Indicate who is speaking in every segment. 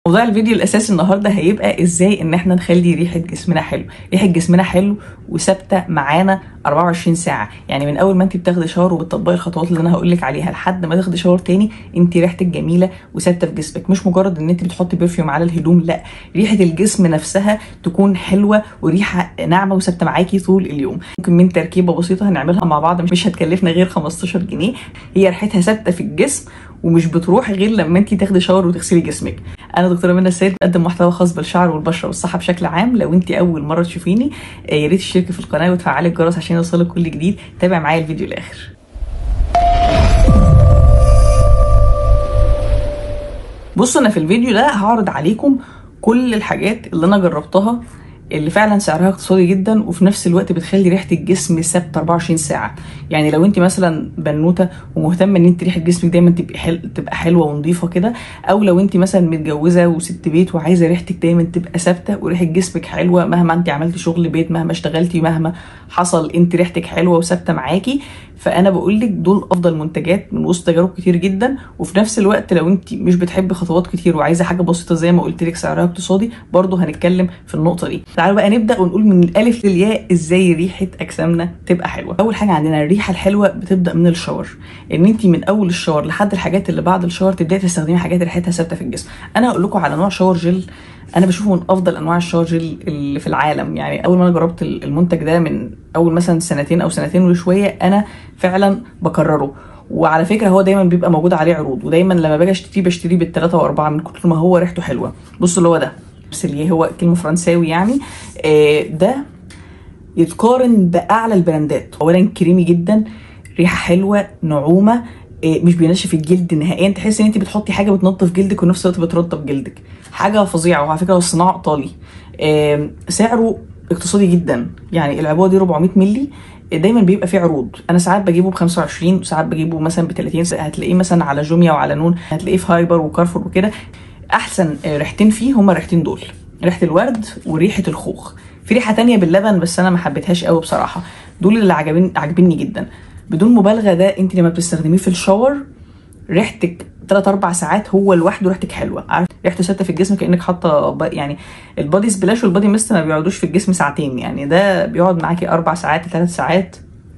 Speaker 1: موضوع الفيديو الاساسي النهارده هيبقى ازاي ان احنا نخلي ريحه جسمنا حلو ريحه جسمنا حلو وثابته معانا 24 ساعه يعني من اول ما انت بتاخدي شاور وبتطبقي الخطوات اللي انا هقول لك عليها لحد ما تاخدي شاور تاني انت ريحتك جميله وثابته في جسمك مش مجرد ان انت بتحطي برفيوم على الهدوم لا ريحه الجسم نفسها تكون حلوه وريحه ناعمه وثابته معاكي طول اليوم ممكن من تركيبه بسيطه هنعملها مع بعض مش هتكلفنا غير 15 جنيه هي ريحتها ثابته في الجسم ومش بتروح غير لما انت تاخدي شاور وتغسلي جسمك انا دكتوره منى السيد بقدم محتوى خاص بالشعر والبشره والصحه بشكل عام لو انت اول مره تشوفيني آه، يا ريت تشتركي في القناه وتفعلي الجرس عشان يوصلك كل جديد تابع معايا الفيديو الاخر بصوا انا في الفيديو ده هعرض عليكم كل الحاجات اللي انا جربتها اللي فعلا سعرها اقتصادي جدا وفي نفس الوقت بتخلي ريحه الجسم ثابته 24 ساعه يعني لو انت مثلا بنوته ومهتمه ان انت ريحه جسمك دايما تبقى حل... تبقى حلوه ونظيفه كده او لو انت مثلا متجوزه وست بيت وعايزه ريحتك دايما تبقى ثابته وريحه جسمك حلوه مهما انت عملتي شغل بيت مهما اشتغلتي مهما حصل انت ريحتك حلوه وثابته معاكي فانا بقول لك دول افضل منتجات من وسط تجارب كتير جدا وفي نفس الوقت لو انت مش بتحبي خطوات كتير وعايزه حاجه بسيطه زي ما قلت لك سعرها اقتصادي برضه هنتكلم في النقطه دي تعالوا بقى نبدا ونقول من الالف للياء ازاي ريحه اجسامنا تبقى حلوه اول حاجه عندنا الريحه الحلوه بتبدا من الشاور ان انت من اول الشاور لحد الحاجات اللي بعد الشاور تبداي تستخدمي حاجات ريحتها ثابته في الجسم انا هقول لكم على نوع شاور جل انا بشوفه من افضل انواع الشاور جل اللي في العالم يعني اول ما انا جربت المنتج ده من اول مثلا سنتين او سنتين وشويه انا فعلا بكرره وعلى فكره هو دايما بيبقى موجود عليه عروض ودايما لما باجي اشتريه بشتريه بالثلاثه واربعه من كتر ما هو ريحته حلوه بصوا اللي هو ده سيليه هو كلمه فرنساوي يعني آه ده يتقارن باعلى البراندات اولا كريمي جدا ريحه حلوه نعومه آه، مش بينشف الجلد نهائيا تحس ان انت بتحطي حاجه بتنظف جلدك ونفس الوقت بترطب جلدك حاجه فظيعه وعلى فكره هو الصناعه ايطالي آه، سعره اقتصادي جدا يعني العبوه دي 400 مللي دايما بيبقى فيه عروض انا ساعات بجيبه ب 25 وساعات بجيبه مثلا ب 30 هتلاقيه مثلا على جوميا وعلى نون هتلاقيه في هايبر وكارفور وكده احسن آه، ريحتين فيه هما الريحتين دول ريحه الورد وريحه الخوخ في ريحه تانية باللبن بس انا ما حبيتهاش قوي بصراحه دول اللي عجبين عاجبني جدا بدون مبالغه ده انت لما بتستخدميه في الشاور ريحتك 3 4 ساعات هو لوحده ريحتك حلوه عارف ريحته ثابته في الجسم كانك حاطه ب- يعني البادي سبلاش والبادي ميست ما بيقعدوش في الجسم ساعتين يعني ده بيقعد معاكي اربع ساعات ثلاث ساعات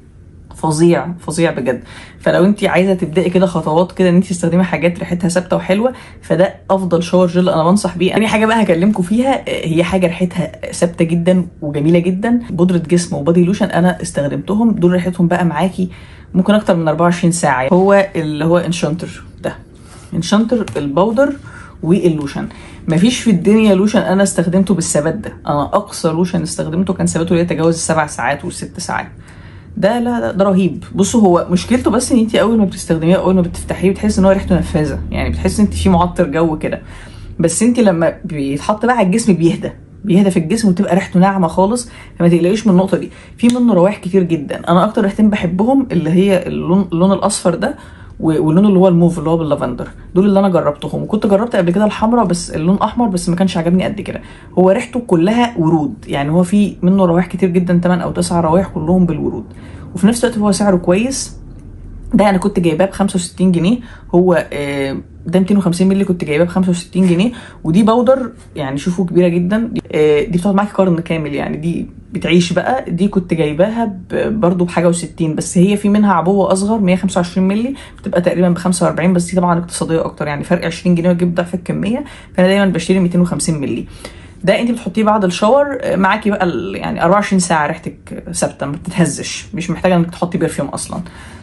Speaker 1: فظيع فظيع بجد فلو انت عايزه تبداي كده خطوات كده ان انت تستخدمي حاجات ريحتها ثابته وحلوه فده افضل شاور جل انا بنصح بيه تاني حاجه بقى هكلمكم فيها آه، هي حاجه ريحتها ثابته جدا وجميله جدا بودره جسم وبادي لوشن انا استخدمتهم دول ريحتهم بقى معاكي ممكن اكتر من 24 ساعه هو اللي هو انشانتر ده انشانتر البودر واللوشن مفيش في الدنيا لوشن انا استخدمته بالثبات ده انا اقصى لوشن استخدمته كان ثباته لا يتجاوز السبع ساعات والست ساعات ده لا لا ده رهيب بصوا هو مشكلته بس ان انت اول ما بتستخدميه اول ما بتفتحيه بتحس ان هو ريحته نفاذه يعني بتحس ان انت في معطر جو كده بس انت لما بيتحط بقى على الجسم بيهدى بيهدى في الجسم وتبقى ريحته ناعمه خالص فما تقلقيش من النقطه دي في منه روائح كتير جدا انا اكتر ريحتين بحبهم اللي هي اللون, اللون الاصفر ده و- واللون اللي هو الموف اللي هو باللافندر دول اللي انا جربتهم وكنت جربت قبل كده الحمراء بس اللون احمر بس ما كانش عجبني قد كده هو ريحته كلها ورود يعني هو في منه روائح كتير جدا 8 او 9 روائح كلهم بالورود وفي نفس الوقت هو سعره كويس ده انا كنت جايباه ب 65 جنيه هو آه، ده 250 مللي كنت جايباه ب 65 جنيه ودي بودر يعني شوفوا كبيره جدا آه، دي بتقعد معاكي قرن كامل يعني دي بتعيش بقى دي كنت جايباها ب- برضو بحاجه و60 بس هي في منها عبوه اصغر 125 مللي بتبقى تقريبا ب 45 بس دي طبعا اقتصاديه اكتر يعني فرق 20 جنيه وتجيب ضعف الكميه فانا دايما بشتري 250 مللي ده انت بتحطيه بعد الشاور آه، معاكي بقى ال- يعني 24 ساعه ريحتك ثابته ما بتتهزش مش محتاجه انك تحطي برفيوم اصلا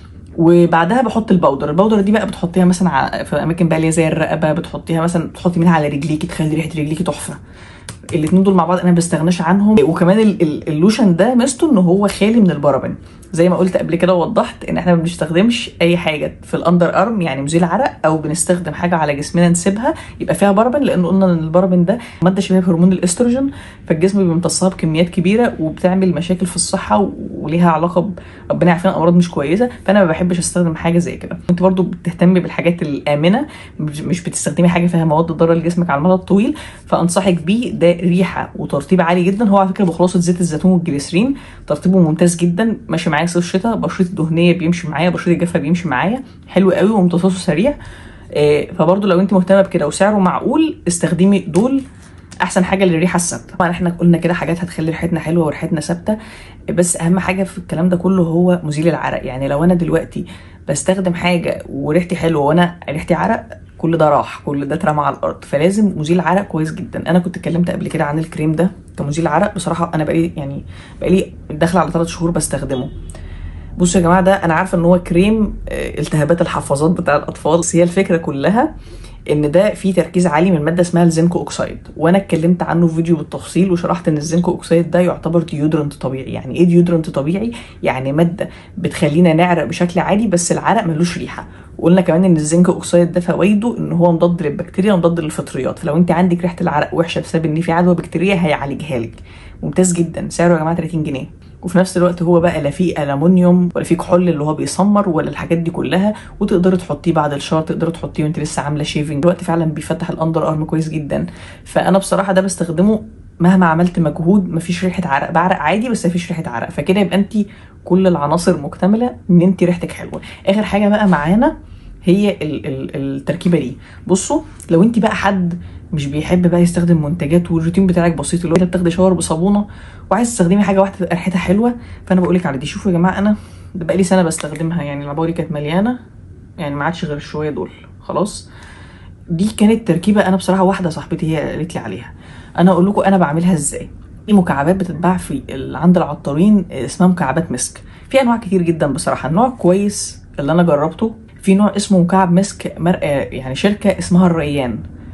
Speaker 1: وبعدها بحط البودر البودر دي بقى بتحطيها مثلا ع- في اماكن بقى اللي هي زي الرقبه بتحطيها مثلا تحطي منها على رجليكي تخلي ريحه رجليكي تحفه الاتنين دول مع بعض انا ما بستغناش عنهم وكمان ال- ال- اللوشن ده ميزته ان هو خالي من البارابين زي ما قلت قبل كده ووضحت ان احنا ما بنستخدمش اي حاجه في الاندر ارم يعني مزيل عرق او بنستخدم حاجه على جسمنا نسيبها يبقى فيها بارابين لان قلنا ان البارابين ده ماده شبيهه بهرمون الاستروجين فالجسم بيبقى امتصها بكميات كبيره وبتعمل مشاكل في الصحه و- وليها علاقه ب- ربنا يعافينا امراض مش كويسه فانا ما بحبش استخدم حاجه زي كده انت برضو بتهتمي بالحاجات الامنه مش مش بتستخدمي حاجه فيها مواد ضاره لجسمك على المدى الطويل فانصحك بيه ده ريحه وترطيب عالي جدا هو على فكره بخلاصه زيت الزيتون والجليسرين ترطيبه ممتاز جدا ماشي معايا صيف شتاء بشرتي الدهنيه بيمشي معايا بشرتي الجافه بيمشي معايا حلو قوي وامتصاصه سريع آه، فبرضه لو انت مهتمه بكده وسعره معقول استخدمي دول احسن حاجه للريحه الثابته طبعا احنا قلنا كده حاجات هتخلي ريحتنا حلوه وريحتنا ثابته بس اهم حاجه في الكلام ده كله هو مزيل العرق يعني لو انا دلوقتي بستخدم حاجه وريحتي حلوه وانا ريحتي عرق كل ده راح كل ده اترمى على الارض فلازم مزيل عرق كويس جدا انا كنت اتكلمت قبل كده عن الكريم ده كمزيل عرق بصراحه انا بقالي يعني بقالي داخله على 3 شهور بستخدمه بصوا يا جماعه ده انا عارفه ان هو كريم آه، التهابات الحفاظات بتاع الاطفال بس هي الفكره كلها ان ده فيه تركيز عالي من ماده اسمها الزنكو اوكسايد وانا اتكلمت عنه في فيديو بالتفصيل وشرحت ان الزنكو اوكسايد ده يعتبر ديودرنت طبيعي يعني ايه ديودرنت طبيعي يعني ماده بتخلينا نعرق بشكل عادي بس العرق ملوش ريحه وقلنا كمان ان الزنك اوكسايد ده فوائده ان هو مضاد للبكتيريا ومضاد للفطريات فلو انت عندك ريحه العرق وحشه بسبب ان في عدوى بكتيريه هيعالجها لك ممتاز جدا سعره يا جماعه 30 جنيه وفي نفس الوقت هو بقى لا فيه الومنيوم ولا فيه كحول اللي هو بيسمر ولا الحاجات دي كلها وتقدري تحطيه بعد الشهر تقدري تحطيه وانت لسه عامله شيفنج دلوقتي فعلا بيفتح الاندر ارم كويس جدا فانا بصراحه ده بستخدمه مهما عملت مجهود مفيش ريحه عرق بعرق عادي بس مفيش ريحه عرق فكده يبقى انت كل العناصر مكتمله ان انت ريحتك حلوه اخر حاجه بقى معانا هي ال ال التركيبه دي بصوا لو انت بقى حد مش بيحب بقى يستخدم منتجات والروتين بتاعك بسيط اللي هو بتاخدي شاور بصابونه وعايز تستخدمي حاجه واحده تبقى ريحتها حلوه فانا بقول لك على دي شوفوا يا جماعه انا ده بقالي سنه بستخدمها يعني العباري كانت مليانه يعني ما عادش غير شويه دول خلاص دي كانت تركيبه انا بصراحه واحده صاحبتي هي قالت لي عليها انا اقول لكم انا بعملها ازاي في مكعبات بتتباع في ال- عند العطارين اسمها مكعبات مسك في انواع كتير جدا بصراحه النوع كويس اللي انا جربته في نوع اسمه مكعب مسك مرقه يعني شركه اسمها الريان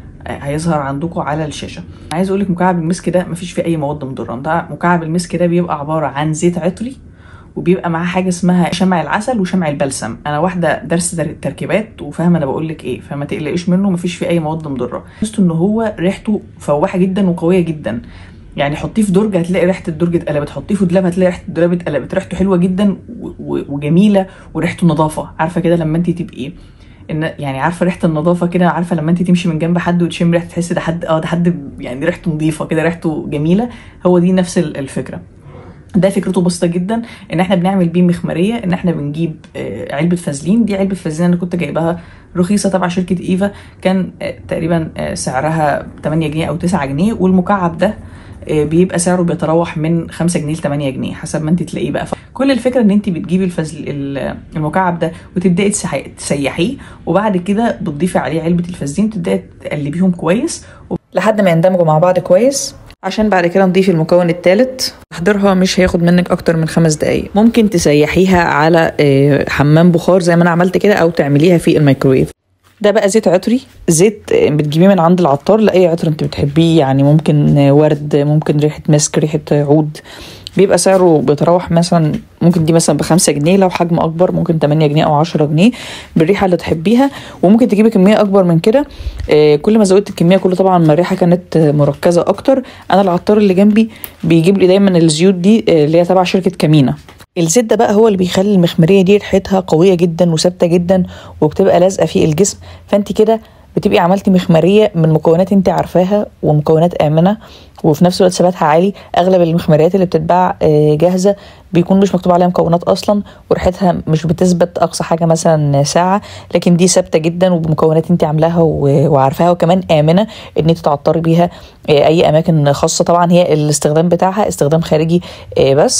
Speaker 1: هيظهر عندكم على الشاشه عايز اقول لك مكعب المسك ده مفيش فيه اي مواد مضره ده مكعب المسك ده بيبقى عباره عن زيت عطري وبيبقى معاه حاجه اسمها شمع العسل وشمع البلسم انا واحده درس در- تركيبات وفاهمه انا بقول لك ايه فما تقلقيش منه مفيش فيه اي مواد مضره بس ان هو ريحته فواحه جدا وقويه جدا يعني حطيه في درج هتلاقي ريحه الدرج اتقلبت حطيه في دولاب هتلاقي ريحه الدولاب اتقلبت ريحته حلوه جدا و- و- وجميله وريحته نظافه عارفه كده لما انت تبقي ان يعني عارفه ريحه النظافه كده عارفه لما انت تمشي من جنب حد وتشم ريحه تحس ده حد اه ده حد يعني ريحته نظيفه كده ريحته جميله هو دي نفس ال- الفكره ده فكرته بسيطه جدا ان احنا بنعمل بيه مخمريه ان احنا بنجيب آه، علبه فازلين دي علبه فازلين انا كنت جايباها رخيصه تبع شركه ايفا كان آه، تقريبا آه، سعرها 8 جنيه او 9 جنيه والمكعب ده آه، بيبقى سعره بيتراوح من 5 جنيه ل 8 جنيه حسب ما انت تلاقيه بقى كل الفكره ان انت بتجيبي الفزل ال- المكعب ده وتبداي تسح- تسيحيه وبعد كده بتضيفي عليه علبه الفازلين تبداي تقلبيهم كويس لحد ما يندمجوا مع بعض كويس عشان بعد كده نضيف المكون الثالث تحضيرها مش هياخد منك اكتر من خمس دقايق ممكن تسيحيها على آه، حمام بخار زي ما انا عملت كده او تعمليها في الميكرويف ده بقى زيت عطري زيت آه، بتجيبيه من عند العطار لاي عطر انت بتحبيه يعني ممكن آه، ورد ممكن ريحه مسك ريحه عود بيبقى سعره بيتراوح مثلا ممكن دي مثلا بخمسة جنيه لو حجم اكبر ممكن 8 جنيه او 10 جنيه بالريحه اللي تحبيها وممكن تجيبي كميه اكبر من كده آه، كل ما زودت الكميه كل طبعا ما الريحه كانت آه، مركزه اكتر انا العطار اللي جنبي بيجيب لي دايما الزيوت دي آه، اللي هي تبع شركه كامينا الزيت ده بقى هو اللي بيخلي المخمريه دي ريحتها قويه جدا وثابته جدا وبتبقى لازقه في الجسم فانت كده بتبقي عملتي مخمريه من مكونات انت عارفاها ومكونات امنه وفي نفس الوقت ثباتها عالي اغلب المخمريات اللي بتتباع آه، جاهزه بيكون مش مكتوب عليها مكونات اصلا وريحتها مش بتثبت اقصى حاجه مثلا ساعه لكن دي ثابته جدا وبمكونات انت عاملاها و- وعارفاها وكمان امنه ان انت تعطري بيها آه، اي اماكن خاصه طبعا هي الاستخدام بتاعها استخدام خارجي آه، بس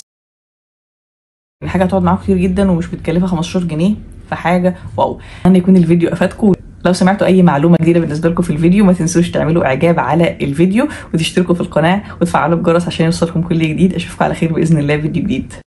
Speaker 1: الحاجه هتقعد معاكم كتير جدا ومش بتكلفها 15 جنيه فحاجه واو اتمنى يكون الفيديو افادكم لو سمعتوا اي معلومه جديده بالنسبه لكم في الفيديو ما تنسوش تعملوا اعجاب على الفيديو وتشتركوا في القناه وتفعلوا الجرس عشان يوصلكم كل جديد اشوفكم على خير باذن الله في فيديو جديد